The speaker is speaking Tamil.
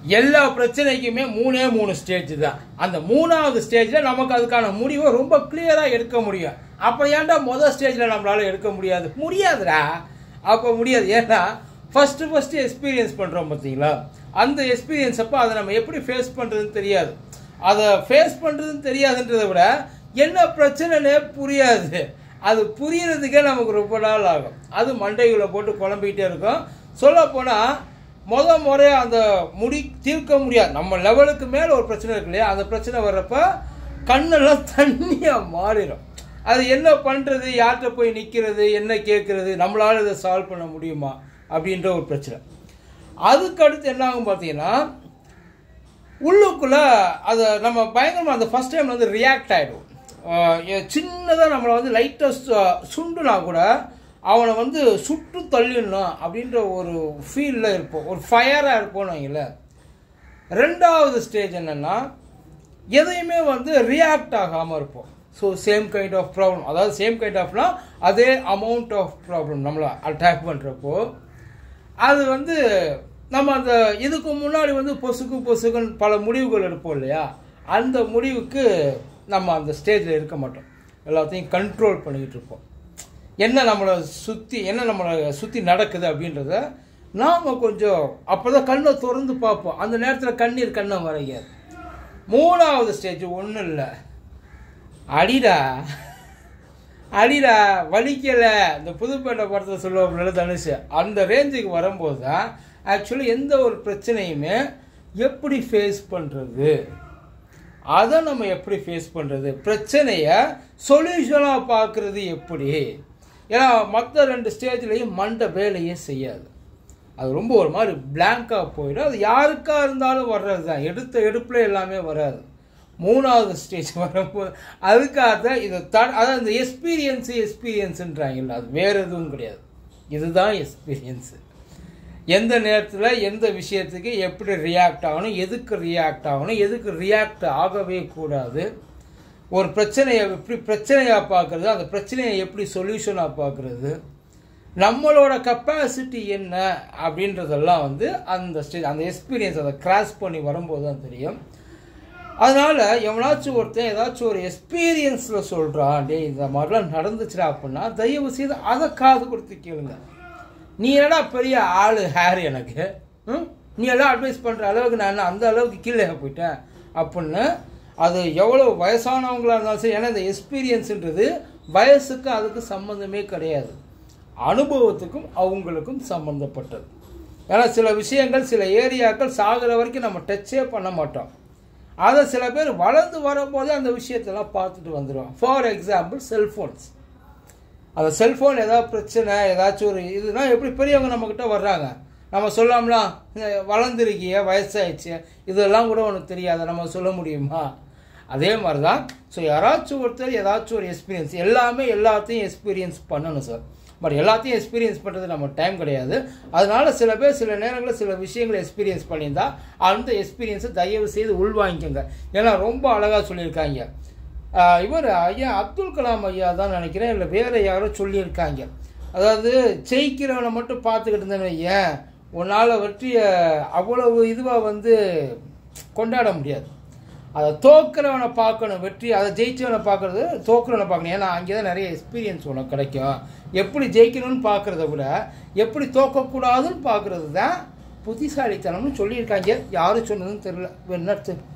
எல்லா பிரச்சனைக்குமே மூணே மூணு ஸ்டேஜ் தான் அந்த மூணாவது ஸ்டேஜில் நமக்கு அதுக்கான முடிவை ரொம்ப கிளியராக எடுக்க முடியும் அப்போ ஏன்டா மொதல் ஸ்டேஜில் நம்மளால எடுக்க முடியாது முடியாதுடா அப்போ முடியாது ஏன்னா ஃபஸ்ட்டு ஃபஸ்ட்டு எக்ஸ்பீரியன்ஸ் பண்ணுறோம் பார்த்தீங்களா அந்த எக்ஸ்பீரியன்ஸ் அப்போ அதை நம்ம எப்படி ஃபேஸ் பண்ணுறதுன்னு தெரியாது அதை ஃபேஸ் பண்ணுறதுன்னு தெரியாதுன்றதை விட என்ன பிரச்சனைனே புரியாது அது புரியறதுக்கே நமக்கு ரொம்ப நாள் ஆகும் அது மண்டைகளை போட்டு குழம்பிக்கிட்டே இருக்கும் சொல்லப்போனால் முத முறை அந்த முடி தீர்க்க முடியாது நம்ம லெவலுக்கு மேலே ஒரு பிரச்சனை இருக்கு இல்லையா அந்த பிரச்சனை வர்றப்ப கண்ணெல்லாம் தண்ணியாக மாறிடும் அது என்ன பண்ணுறது யார்கிட்ட போய் நிற்கிறது என்ன கேட்குறது நம்மளால இதை சால்வ் பண்ண முடியுமா அப்படின்ற ஒரு பிரச்சனை அதுக்கு அடுத்து என்ன ஆகும் பார்த்தீங்கன்னா உள்ளுக்குள்ளே அதை நம்ம பயங்கரமாக அந்த ஃபஸ்ட் டைம் வந்து ரியாக்ட் ஆகிடும் சின்னதாக நம்மளை வந்து லைட்டாக சுண்டுனா கூட அவனை வந்து சுட்டு தள்ளிடணும் அப்படின்ற ஒரு ஃபீலில் இருப்போம் ஒரு ஃபயராக இருப்போம்னு வைங்களேன் ரெண்டாவது ஸ்டேஜ் என்னென்னா எதையுமே வந்து ரியாக்ட் ஆகாமல் இருப்போம் so same kind of problem அதாவது சேம் கைண்ட் ஆஃப்னா அதே அமௌண்ட் ஆஃப் ப்ராப்ளம் நம்மளை அட்டாக் பண்ணுறப்போ அது வந்து நம்ம அந்த இதுக்கு முன்னாடி வந்து பொசுக்கு பொசுக்குன்னு பல முடிவுகள் எடுப்போம் இல்லையா அந்த முடிவுக்கு நம்ம அந்த ஸ்டேஜில் இருக்க மாட்டோம் எல்லாத்தையும் கண்ட்ரோல் பண்ணிக்கிட்டு இருப்போம் என்ன நம்மளை சுற்றி என்ன நம்மளை சுற்றி நடக்குது அப்படின்றத நாம் கொஞ்சம் அப்போ தான் கண்ணை திறந்து பார்ப்போம் அந்த நேரத்தில் கண்ணீர் கண்ணை மறையாது மூணாவது ஸ்டேஜ் ஒன்றும் இல்லை அடிடா அடிடா வலிக்கலை இந்த புதுப்பேட்டை படத்தில் சொல்லுவாங்க தனுஷ் அந்த ரேஞ்சுக்கு வரும்போது தான் ஆக்சுவலி எந்த ஒரு பிரச்சனையுமே எப்படி ஃபேஸ் பண்ணுறது அதை நம்ம எப்படி ஃபேஸ் பண்ணுறது பிரச்சனையை சொல்யூஷனாக பார்க்குறது எப்படி ஏன்னா மற்ற ரெண்டு ஸ்டேஜ்லேயும் மண்டை வேலையே செய்யாது அது ரொம்ப ஒரு மாதிரி பிளாங்காக போயிடும் அது யாருக்காக இருந்தாலும் வர்றது தான் எடுத்த எடுப்பில் எல்லாமே வராது மூணாவது ஸ்டேஜ் வரும்போது அதுக்காக இதை த அதாவது இந்த எக்ஸ்பீரியன்ஸு எக்ஸ்பீரியன்ஸுன்றாங்கல்ல அது வேறு எதுவும் கிடையாது இதுதான் எக்ஸ்பீரியன்ஸு எந்த நேரத்தில் எந்த விஷயத்துக்கு எப்படி ரியாக்ட் ஆகணும் எதுக்கு ரியாக்ட் ஆகணும் எதுக்கு ரியாக்ட் ஆகவே கூடாது ஒரு பிரச்சனையை எப்படி பிரச்சனையாக பார்க்குறது அந்த பிரச்சனையை எப்படி சொல்யூஷனாக பார்க்குறது நம்மளோட கெப்பாசிட்டி என்ன அப்படின்றதெல்லாம் வந்து அந்த ஸ்டேஜ் அந்த எக்ஸ்பீரியன்ஸ் அதை கிராஸ் பண்ணி வரும்போது தான் தெரியும் அதனால் எவனாச்சும் ஒருத்தன் ஏதாச்சும் ஒரு எக்ஸ்பீரியன்ஸில் சொல்கிறான் டே இந்த மாதிரிலாம் நடந்துச்சுடா அப்படின்னா தயவு செய்து அதை காது கொடுத்து கேளுங்க நீ என்னடா பெரிய ஆள் ஹேர் எனக்கு ம் நீ எல்லாம் அட்வைஸ் பண்ணுற அளவுக்கு நான் என்ன அந்த அளவுக்கு கீழே போயிட்டேன் அப்படின்னு அது எவ்வளோ வயசானவங்களாக இருந்தாலும் சரி ஏன்னா இந்த எக்ஸ்பீரியன்ஸுன்றது வயசுக்கு அதுக்கு சம்மந்தமே கிடையாது அனுபவத்துக்கும் அவங்களுக்கும் சம்மந்தப்பட்டது ஏன்னா சில விஷயங்கள் சில ஏரியாக்கள் சாகிற வரைக்கும் நம்ம டச்சே பண்ண மாட்டோம் அதை சில பேர் வளர்ந்து வரும்போதே அந்த விஷயத்தெல்லாம் பார்த்துட்டு வந்துடுவோம் ஃபார் எக்ஸாம்பிள் செல்ஃபோன்ஸ் அந்த செல்ஃபோன் ஏதாவது பிரச்சனை ஏதாச்சும் ஒரு இதுனா எப்படி பெரியவங்க நம்மக்கிட்ட வர்றாங்க நம்ம சொல்லாமலாம் வளர்ந்துருக்கிய வயசாயிடுச்சு இதெல்லாம் கூட உனக்கு தெரியாத நம்ம சொல்ல முடியுமா அதே மாதிரி தான் ஸோ யாராச்சும் ஒருத்தர் ஏதாச்சும் ஒரு எக்ஸ்பீரியன்ஸ் எல்லாமே எல்லாத்தையும் எக்ஸ்பீரியன்ஸ் பண்ணணும் சார் பட் எல்லாத்தையும் எக்ஸ்பீரியன்ஸ் பண்ணுறது நம்ம டைம் கிடையாது அதனால சில பேர் சில நேரங்களில் சில விஷயங்களை எக்ஸ்பீரியன்ஸ் பண்ணியிருந்தா அந்த எக்ஸ்பீரியன்ஸை தயவு செய்து உள்வாங்கிக்கோங்க ஏன்னா ரொம்ப அழகாக சொல்லியிருக்காங்க இவர் ஐயா அப்துல் கலாம் ஐயா தான் நினைக்கிறேன் இல்லை வேறு யாரோ சொல்லியிருக்காங்க அதாவது ஜெயிக்கிறவனை மட்டும் பார்த்துக்கிட்டு இருந்தேன்னு வையேன் உன்னால் வெற்றியை அவ்வளவு இதுவாக வந்து கொண்டாட முடியாது அதை தோக்குறவனை பார்க்கணும் வெற்றி அதை ஜெயிச்சவனை பார்க்கறது தோக்குறவனை பார்க்கணும் ஏன்னா அங்கே தான் நிறைய எக்ஸ்பீரியன்ஸ் உனக்கு கிடைக்கும் எப்படி ஜெயிக்கணும்னு பார்க்குறத விட எப்படி தோக்கக்கூடாதுன்னு பார்க்குறது தான் புத்திசாலித்தனம்னு சொல்லியிருக்காங்க யாரும் சொன்னதுன்னு தெரில என்ன